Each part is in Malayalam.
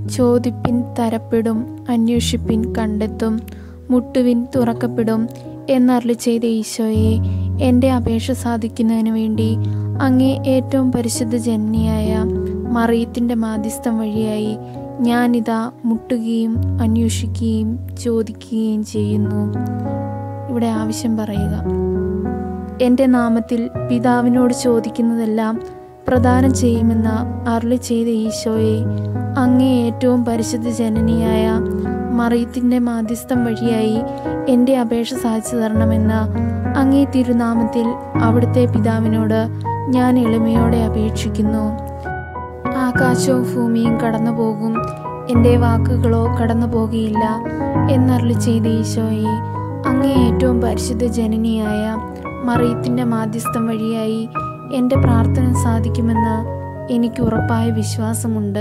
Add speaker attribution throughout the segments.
Speaker 1: ചോദിപ്പിൻ തരപ്പെടും അന്വേഷിപ്പിൻ കണ്ടെത്തും മുട്ടുവിൻ തുറക്കപ്പെടും എന്നരുളി ചെയ്ത ഈശോയെ എൻ്റെ അപേക്ഷ സാധിക്കുന്നതിന് വേണ്ടി അങ്ങേ ഏറ്റവും പരിശുദ്ധ ജനനിയായ മറിയത്തിൻ്റെ മാധ്യസ്ഥം വഴിയായി ഞാനിതാ മുട്ടുകയും അന്വേഷിക്കുകയും ചോദിക്കുകയും ചെയ്യുന്നു ഇവിടെ ആവശ്യം പറയുക എൻ്റെ നാമത്തിൽ പിതാവിനോട് ചോദിക്കുന്നതെല്ലാം പ്രദാനം ചെയ്യുമെന്ന് അരുളി ചെയ്ത ഈശോയെ അങ്ങേ ഏറ്റവും പരിശുദ്ധ ജനനിയായ മറിയത്തിൻ്റെ മാധ്യസ്ഥം വഴിയായി എൻ്റെ അപേക്ഷ സാധിച്ചു തരണമെന്ന് അങ്ങേ തിരുനാമത്തിൽ അവിടുത്തെ പിതാവിനോട് ഞാൻ എളിമയോടെ അപേക്ഷിക്കുന്നു ആകാശവും ഭൂമിയും കടന്നു പോകും എൻ്റെ വാക്കുകളോ കടന്നു പോകുകയില്ല എന്നരുളി ചെയ്ത ഈശോയെ അങ്ങേ ഏറ്റവും പരിശുദ്ധ ജനനിയായ മറിയത്തിൻ്റെ മാധ്യസ്ഥം വഴിയായി എൻ്റെ പ്രാർത്ഥന സാധിക്കുമെന്ന് എനിക്ക് ഉറപ്പായ വിശ്വാസമുണ്ട്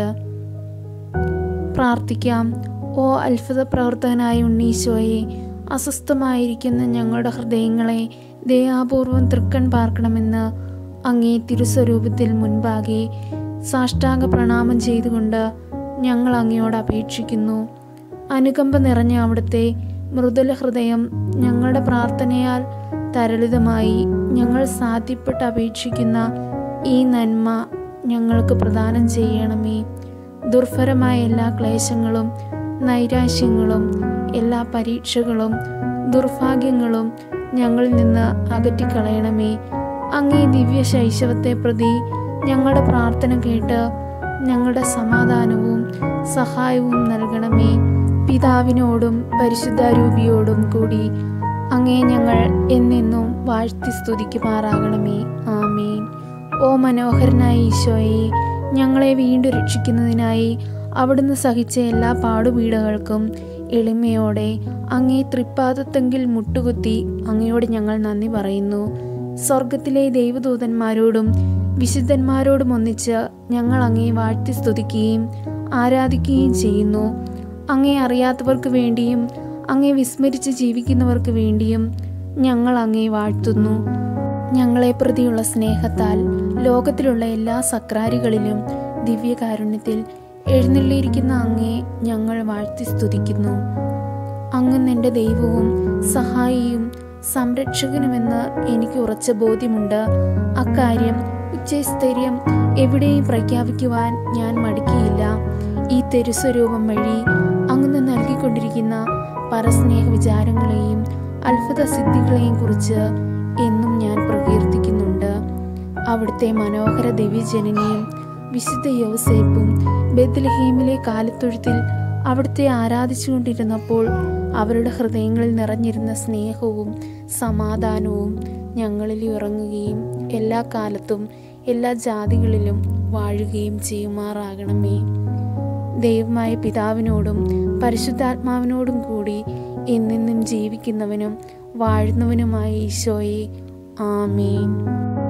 Speaker 1: പ്രാർത്ഥിക്കാം ഓ അത്ഭുത പ്രവർത്തകനായ ഉണ്ണീശോയെ അസ്വസ്ഥമായിരിക്കുന്ന ഞങ്ങളുടെ ഹൃദയങ്ങളെ ദയാപൂർവം തൃക്കൺ പാർക്കണമെന്ന് അങ്ങേ തിരുസ്വരൂപത്തിൽ മുൻപാകെ സാഷ്ടാംഗ പ്രണാമം ചെയ്തുകൊണ്ട് ഞങ്ങൾ അങ്ങയോട് അപേക്ഷിക്കുന്നു അനുകമ്പ നിറഞ്ഞ അവിടുത്തെ മൃദുല ഹൃദയം ഞങ്ങളുടെ പ്രാർത്ഥനയാൽ തരളിതമായി ഞങ്ങൾ സാധ്യപ്പെട്ട് അപേക്ഷിക്കുന്ന ഈ നന്മ ഞങ്ങൾക്ക് പ്രദാനം ചെയ്യണമേ ദുർഭരമായ എല്ലാ ക്ലേശങ്ങളും നൈരാശ്യങ്ങളും എല്ലാ പരീക്ഷകളും ദുർഭാഗ്യങ്ങളും ഞങ്ങളിൽ നിന്ന് അകറ്റിക്കളയണമേ അങ്ങേ ദിവ്യ ശൈശവത്തെ പ്രതി ഞങ്ങളുടെ പ്രാർത്ഥന കേട്ട് ഞങ്ങളുടെ സമാധാനവും സഹായവും നൽകണമേ പിതാവിനോടും പരിശുദ്ധാരൂപിയോടും കൂടി അങ്ങേ ഞങ്ങൾ എന്നെന്നും വാഴ്ത്തി സ്തുതിക്കുമാറാകണമേ ആമേൻ ഓ മനോഹരനായ ഈശോയെ ഞങ്ങളെ വീണ്ടും രക്ഷിക്കുന്നതിനായി അവിടുന്ന് സഹിച്ച എല്ലാ പാടുപീടകൾക്കും എളിമയോടെ അങ്ങേ തൃപ്പാദത്തെങ്കിൽ മുട്ടുകുത്തി അങ്ങയോട് ഞങ്ങൾ നന്ദി പറയുന്നു സ്വർഗത്തിലെ ദൈവദൂതന്മാരോടും വിശുദ്ധന്മാരോടും ഒന്നിച്ച് ഞങ്ങൾ അങ്ങേ വാഴ്ത്തി സ്തുതിക്കുകയും ആരാധിക്കുകയും ചെയ്യുന്നു അങ്ങേ അറിയാത്തവർക്ക് വേണ്ടിയും അങ്ങേ വിസ്മരിച്ച് ജീവിക്കുന്നവർക്ക് വേണ്ടിയും ഞങ്ങൾ അങ്ങേ വാഴ്ത്തുന്നു ഞങ്ങളെ പ്രതിയുള്ള സ്നേഹത്താൽ ലോകത്തിലുള്ള എല്ലാ സക്രാരികളിലും ദിവ്യകാരുണ്യത്തിൽ എഴുന്നള്ളിയിരിക്കുന്ന അങ്ങേ ഞങ്ങൾ വാഴ്ത്തി സ്തുതിക്കുന്നു അങ്ങ് എൻ്റെ ദൈവവും സഹായിയും സംരക്ഷകനുമെന്ന് എനിക്ക് ഉറച്ച ബോധ്യമുണ്ട് അക്കാര്യം ഉച്ചസ്ഥൈര്യം എവിടെയും പ്രഖ്യാപിക്കുവാൻ ഞാൻ മടിക്കുകയില്ല ഈ തെരുസ്വരൂപം വഴി അങ്ങ് നൽകിക്കൊണ്ടിരിക്കുന്ന പരസ്നേഹ വിചാരങ്ങളെയും അത്ഭുത സിദ്ധികളെയും കുറിച്ച് എന്നും ഞാൻ പ്രകീർത്തിക്കുന്നുണ്ട് അവിടുത്തെ മനോഹര ദിവ്യജനനിയും വിശുദ്ധ യോസേപ്പും ബെത്ലഹീമിലെ കാലത്തൊഴുത്തിൽ അവിടുത്തെ ആരാധിച്ചുകൊണ്ടിരുന്നപ്പോൾ അവരുടെ ഹൃദയങ്ങളിൽ നിറഞ്ഞിരുന്ന സ്നേഹവും സമാധാനവും ഞങ്ങളിൽ ഇറങ്ങുകയും എല്ലാ കാലത്തും എല്ലാ ജാതികളിലും വാഴുകയും ചെയ്യുമാറാകണമേ ദൈവമായ പിതാവിനോടും പരിശുദ്ധാത്മാവിനോടും കൂടി എന്നെന്നും ജീവിക്കുന്നവനും വാഴുന്നവനുമായ ഈശോയെ ആമേൻ